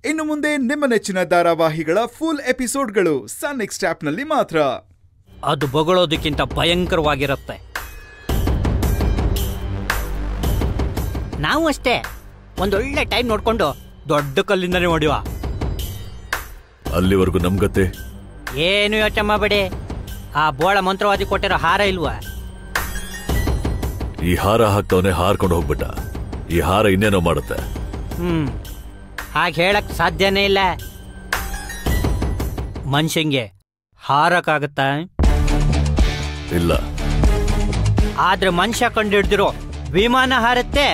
ಇನ್ನು ಮುಂದೆ ನಿಮ್ಮ ನೆಚ್ಚಿನ ಧಾರಾವಾಹಿಗಳ ಫುಲ್ ಎಪಿಸೋಡ್ಗಳು ಸನ್ ನೆಕ್ಸ್ಟ್ ಆಪ್ನಲ್ಲಿ ಮಾತ್ರ ಅದು ಬೊಗಳೋದಕ್ಕಿಂತ ಭಯಂಕರವಾಗಿರುತ್ತೆ ನಾವು ಅಷ್ಟೇ ಒಂದೊಳ್ಳೆ ಟೈಮ್ ನೋಡ್ಕೊಂಡು ದೊಡ್ಡ ಕಲ್ಲಿಂದನೇ ಹೊಡಿವ ಅಲ್ಲಿವರೆಗೂ ನಮ್ಗತ್ತೆ ಏನು ಯೋಚನೆ ಮಾಡಬೇಡಿ ಆ ಬೋಳ ಮಂತ್ರವಾದಿ ಕೊಟ್ಟಿರೋ ಹಾರ ಇಲ್ವಾ ಈ ಹಾರ ಹಾಕ್ತವನೆ ಹಾರ್ಕೊಂಡು ಹೋಗ್ಬಿಟ್ಟ ಈ ಹಾರ ಇನ್ನೇನೋ ಮಾಡುತ್ತೆ ಹ್ಮ್ ಹಾಗೆ ಹೇಳಕ್ ಸಾಧ್ಯನೇ ಇಲ್ಲ ಮನುಷ್ಯಂಗೆ ಹಾರಕ್ಕಾಗತ್ತಾ ಇಲ್ಲ ಆದ್ರೆ ಮನುಷ್ಯ ಕಂಡಿಡ್ದಿರೋ ವಿಮಾನ ಹಾರತ್ತೆ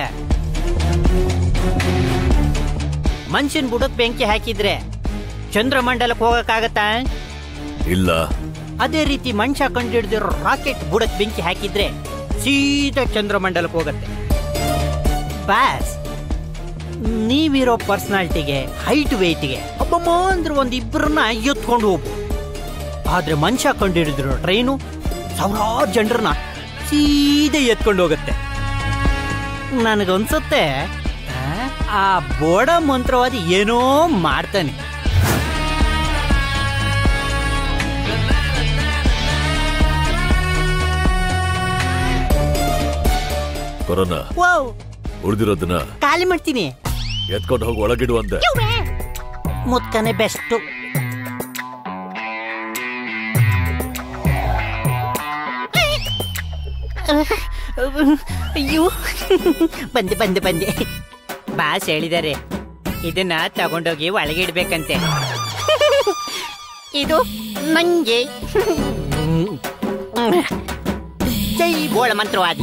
ಮನುಷ್ಯನ್ ಬುಡಕ್ ಬೆಂಕಿ ಹಾಕಿದ್ರೆ ಚಂದ್ರಮಂಡಲಕ್ಕೆ ಹೋಗಕ್ಕಾಗತ್ತಾ ಇಲ್ಲ ಅದೇ ರೀತಿ ಮನುಷ್ಯ ಕಂಡಿಡ್ದಿರೋ ರಾಕೆಟ್ ಬುಡಕ್ ಬೆಂಕಿ ಹಾಕಿದ್ರೆ ಸೀದಾ ಚಂದ್ರಮಂಡಲಕ್ಕೆ ಹೋಗತ್ತೆ ಬಾಸ್ ನೀವಿರೋ ಪರ್ಸನಾಲಿಟಿಗೆ ಹೈಟ್ ವೆಯ್ಟ್ಗೆ ಒಬ್ಬಮ್ಮ ಅಂದ್ರೆ ಒಂದ್ ಇಬ್ಬರನ್ನ ಎತ್ಕೊಂಡು ಹೋಗ್ಬೋದು ಆದ್ರೆ ಮನುಷ್ಯ ಕಂಡಿಡಿದಿರೋ ಟ್ರೈನು ಸಾವಿರಾರು ಜನರನ್ನ ಸೀದಾ ಎತ್ಕೊಂಡು ಹೋಗುತ್ತೆ ನನಗನ್ಸುತ್ತೆ ಆ, ಆ ಬೋಡ ಮಂತ್ರವಾದಿ ಏನೋ ಮಾಡ್ತಾನೆ ಕೊರೋನಾ ವಾವ್ ಉಳಿದಿರೋದನ್ನ ಖಾಲಿ ಮಾಡ್ತೀನಿ ಎತ್ಕೊಂಡು ಹೋಗಿ ಒಳಗಿಡು ಅಂದೆ ಮುತ್ಕನೆ ಬೆಸ್ಟು ಅಯ್ಯೋ ಬಂದೆ ಬಂದೆ ಬಂದೆ ಬಾಸ್ ಹೇಳಿದ್ದಾರೆ ಇದನ್ನ ತಗೊಂಡೋಗಿ ಒಳಗೆ ಇಡ್ಬೇಕಂತೆ ಇದು ನಂಗೆ ಜೈ ಬೋಳ ಮಂತ್ರವಾದಿ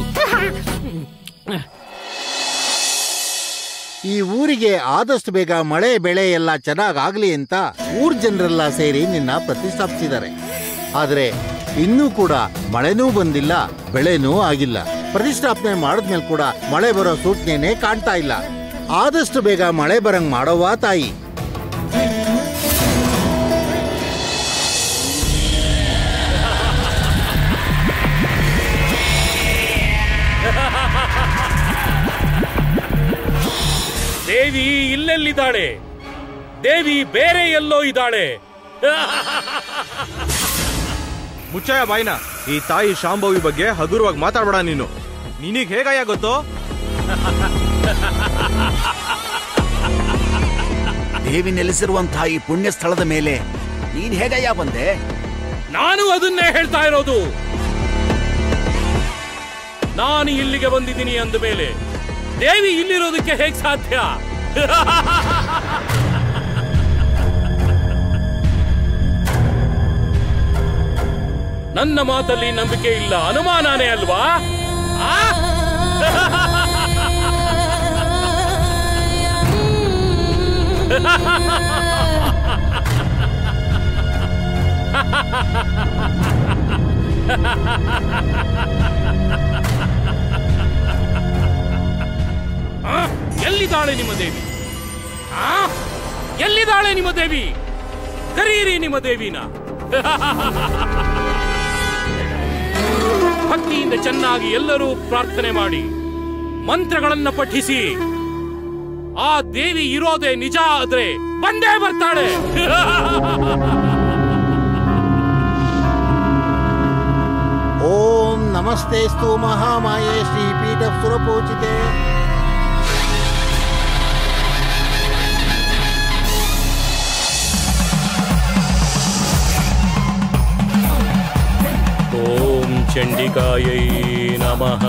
ಈ ಊರಿಗೆ ಆದಷ್ಟು ಬೇಗ ಮಳೆ ಬೆಳೆ ಎಲ್ಲ ಚೆನ್ನಾಗಾಗ್ಲಿ ಅಂತ ಊರ್ ಜನರೆಲ್ಲ ಸೇರಿ ನಿನ್ನ ಪ್ರತಿಷ್ಠಾಪಿಸಿದ್ದಾರೆ ಆದ್ರೆ ಇನ್ನೂ ಕೂಡ ಮಳೆನೂ ಬಂದಿಲ್ಲ ಬೆಳೆನೂ ಆಗಿಲ್ಲ ಪ್ರತಿಷ್ಠಾಪನೆ ಮಾಡಿದ್ಮೇಲೆ ಕೂಡ ಮಳೆ ಬರೋ ಸೂಚನೆನೇ ಕಾಣ್ತಾ ಇಲ್ಲ ಆದಷ್ಟು ಬೇಗ ಮಳೆ ಬರಂಗ್ ಮಾಡೋವಾ ತಾಯಿ ದೇವಿ ಇಲ್ಲೆಲ್ಲಿದ್ದಾಳೆ ದೇವಿ ಬೇರೆ ಎಲ್ಲೋ ಇದ್ದಾಳೆ ಮುಚ್ಚಾಯ ಬಾಯ್ನ ಈ ತಾಯಿ ಶಾಂಭವಿ ಬಗ್ಗೆ ಹಗುರವಾಗಿ ಮಾತಾಡ್ಬೇಡ ನೀನು ನಿನಗ್ ಹೇಗಾಯ ಗೊತ್ತೋ ದೇವಿ ನೆಲೆಸಿರುವಂತಹ ಈ ಪುಣ್ಯ ಸ್ಥಳದ ಮೇಲೆ ನೀನ್ ಹೇಗಯ್ಯ ಬಂದೆ ನಾನು ಅದನ್ನೇ ಹೇಳ್ತಾ ಇರೋದು ನಾನು ಇಲ್ಲಿಗೆ ಬಂದಿದ್ದೀನಿ ಅಂದ ಮೇಲೆ ದೇವಿ ಇಲ್ಲಿರೋದಕ್ಕೆ ಹೇಗ್ ಸಾಧ್ಯ ನನ್ನ ಮಾತಲ್ಲಿ ನಂಬಿಕೆ ಇಲ್ಲ ಅನುಮಾನನೇ ಅಲ್ವಾ ಆ? ಆ? ಎಲ್ಲಿದ್ದಾಳೆ ನಿಮ್ಮ ದೇವಿ ಆ? ಎಲ್ಲಿದ್ದಾಳೆ ನಿಮ್ಮ ದೇವಿ ಕರೀರಿ ನಿಮ್ಮ ದೇವಿನ ಭಕ್ತಿಯಿಂದ ಚೆನ್ನಾಗಿ ಎಲ್ಲರೂ ಪ್ರಾರ್ಥನೆ ಮಾಡಿ ಮಂತ್ರಗಳನ್ನ ಪಠಿಸಿ ಆ ದೇವಿ ಇರೋದೇ ನಿಜ ಆದ್ರೆ ಬಂದೇ ಬರ್ತಾಳೆ ಓಂ ನಮಸ್ತೆಸ್ತು ಮಹಾಮಾಯೆ ಶ್ರೀ ಪೀಠ ಸುರಪೂಜಿತೆ ಓಂ ಚಂಡಿಕಾಯೈ ನಮಃ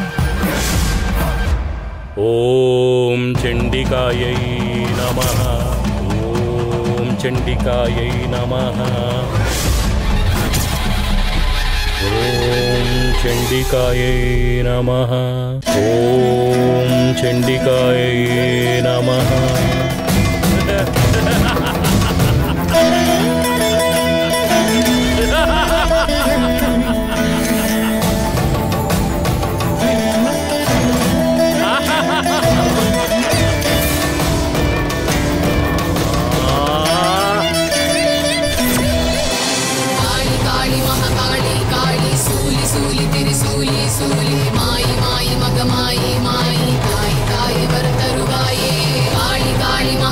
ಓಂ ಚಂಡಿಕಾಯೈ ನಮಃ ಓಂ ಚಂಡಿಕಾಯೈ ನಮಃ ಓಂ ಚಂಡಿಕಾಯೈ ನಮಃ ಓಂ ಚಂಡಿಕಾಯೈ ನಮಃ ಕಾಳಿ ಕಾಳಿ ಮಹಾಕಾಳಿ ಕಾಳಿ ಸೂಲಿ ಸೂಲಿ ತಿರಿ ಸೂಲಿ ಸೂಲಿ ಮಾಯಿ ಮಾಯಿ ಮಗ ಮಾಯಿ ಮಾಯಿ ತಾಯಿ ತಾಯಿ ಬರ ತರುವಾಯೇ ಕಾಳಿ ಕಾಳಿ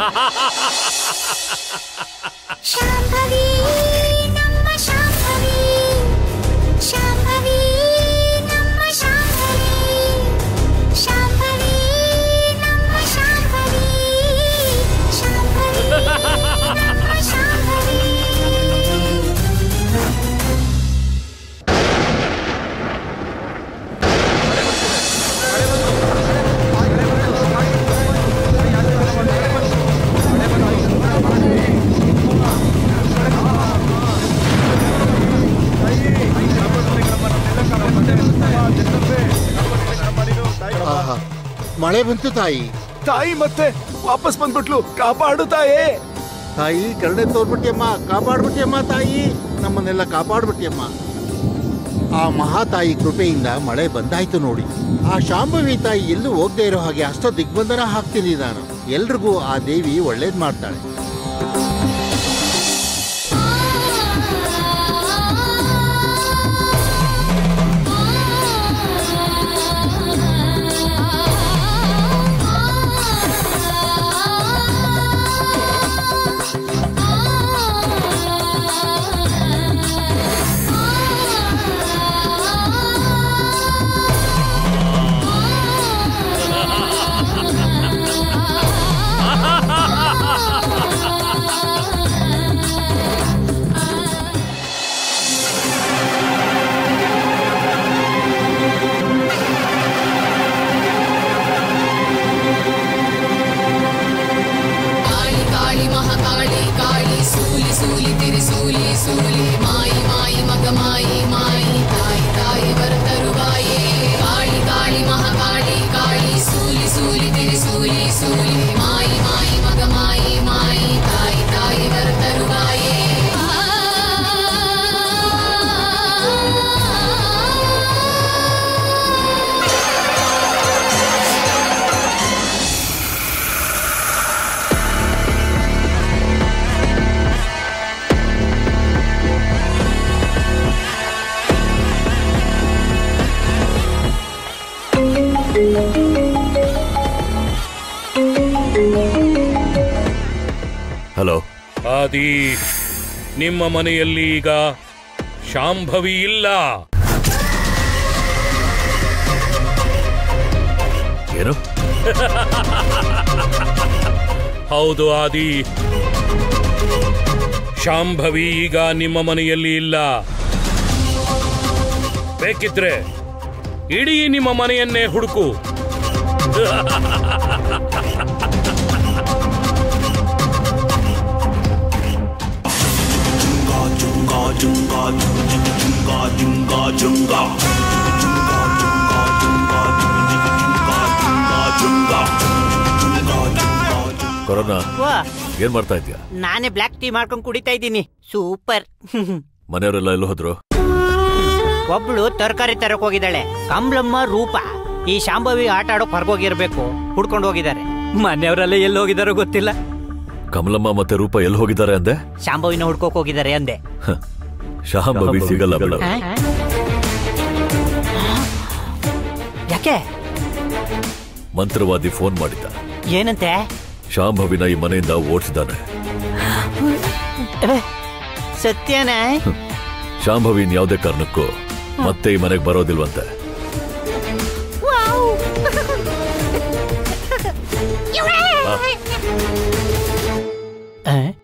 ಶಾಂಭವಿ ನಮ್ಮ ಶಾಂಭವಿ ಶಾಂಭವಿ ನಮ್ಮ ಶಾಂಭವಿ ಶಾಂಭವಿ ನಮ್ಮ ಶಾಂಭವಿ ಶಾಂಭವಿ ನಮ್ಮ ಶಾಂಭವಿ ಆಹಾ ಮಳೆ ಬಂತು ತಾಯಿ ತಾಯಿ ಮತ್ತೆ ವಾಪಸ್ ಬಂದ್ಬಿಟ್ಲು ಕಾಪಾಡು ತಾಯೇ ತಾಯಿ ಕರುಣೆ ತೋರ್ಬಿಟ್ಟಿಯಮ್ಮ ಕಾಪಾಡ್ಬಿಟ್ಟಿಯಮ್ಮ ತಾಯಿ ನಮ್ಮನ್ನೆಲ್ಲ ಕಾಪಾಡ್ಬಿಟ್ಟಿಯಮ್ಮ ಆ ಮಹಾತಾಯಿ ಕೃಪೆಯಿಂದ ಮಳೆ ಬಂದಾಯ್ತು ನೋಡಿ ಆ ಶಾಂಭವಿ ತಾಯಿ ಎಲ್ಲೂ ಹೋಗದೆ ಇರೋ ಹಾಗೆ ಅಷ್ಟ ದಿಗ್ಬಂಧನ ಹಾಕ್ತೀನಿ ನಾನು ಎಲ್ರಿಗೂ ಆ ದೇವಿ ಒಳ್ಳೇದ್ ಮಾಡ್ತಾಳೆ ಕಾಳಿ ಕಾಳಿ ಮಹಾಕಾಳಿ ಕಾಳಿ ಸೂಲಿ ಸೂಲಿ ತಿರಿಸೂಲಿ ಸೂಲಿ ಮಾಯಿ ಮಾಯಿ ಮಗ ಮಾಯಿ ಮಾಯಿ ತಾಯಿ ತಾಯಿ ಬರ್ತರುವಾಯೇ ಕಾಳಿ ಕಾಳಿ ಮಹಾಕಾಳಿ ಕಾಳಿ ಸೂಲಿ ಸೂಲಿ ತಿರಿಸೂಲಿ ಸೂಲಿ ಮಾಯಿ ಮಾಯಿ ಮಗ ಮಾಯಿ ಮಾಯಿ ತಾಯಿ ತಾಯಿ ಬರ್ತರುವಾಯೇ ಹಲೋ ಆದಿ ನಿಮ್ಮ ಮನೆಯಲ್ಲಿ ಈಗ ಶಾಂಭವಿ ಇಲ್ಲ ಏನು ಹೌದು ಆದಿ ಶಾಂಭವಿ ಈಗ ನಿಮ್ಮ ಮನೆಯಲ್ಲಿ ಇಲ್ಲ ಬೇಕಿದ್ರೆ ಇಡೀ ನಿಮ್ಮ ಮನೆಯನ್ನೇ ಹುಡುಕು ಕೊರೋನಾ ವಾ ಏನ್ ಮಾಡ್ತಾ ಇದ್ಯಾ ನಾನೇ ಬ್ಲ್ಯಾಕ್ ಟೀ ಮಾಡ್ಕೊಂಡು ಕುಡಿತಾ ಇದ್ದೀನಿ ಸೂಪರ್ ಮನೆಯವರೆಲ್ಲ ಎಲ್ಲೋ ಹೋದ್ರು ಒಬ್ಳು ತರಕಾರಿ ತರಕ್ ಹೋಗಿದ್ದಾಳೆ ಕಮಲಮ್ಮ ರೂಪ ಈ ಶಾಂಭವಿ ಆಟ ಆಡೋಕ್ ಹೊರಗೋಗಿರ್ಬೇಕು ಹುಡ್ಕೊಂಡು ಹೋಗಿದ್ದಾರೆ ಮನೆಯವರೆಲ್ಲ ಎಲ್ಲಿ ಹೋಗಿದಾರೋ ಗೊತ್ತಿಲ್ಲ ಕಮಲಮ್ಮ ಮತ್ತೆ ರೂಪ ಎಲ್ಲಿ ಹೋಗಿದ್ದಾರೆ ಅಂದೆ ಶಾಂಭವಿನ ಹುಡ್ಕೋಕ್ ಹೋಗಿದ್ದಾರೆ ಅಂದೆ ಹ, ಶಾಂಭವಿ ಸಿಗಲ್ಲ ಬಿಡು ಆ? ಯಾಕೆ ಮಂತ್ರವಾದಿ ಫೋನ್ ಮಾಡಿದ್ದ ಏನಂತೆ ಶಾಂಭವಿನ ಈ ಮನೆಯಿಂದ ಓಡಿಸಿದ್ದಾನೆ ಅಹ್, ಸತ್ಯನಾ ಶಾಂಭವಿನ್ ಯಾವುದೇ ಕಾರಣಕ್ಕೂ ಮತ್ತೆ ಈ ಮನೆಗೆ ಬರೋದಿಲ್ವಂತೆ ಅಹ್?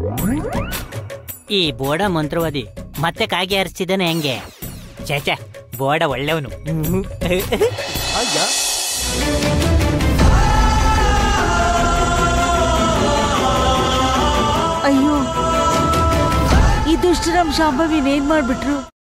ಈ ಬೋಡ ಮಂತ್ರವಾದಿ ಮತ್ತೆ ಕಾಗೆ ಹರಿಸಿದಾನೆ ಹೆಂಗೆ ಛೇ ಬೋಡ ಒಳ್ಳೆವನು ಅಯ್ಯೋ ಈ ದುಷ್ಟರಂ ಶಾಂಭವಿನ ಏನ್ ಮಾಡ್ಬಿಟ್ರು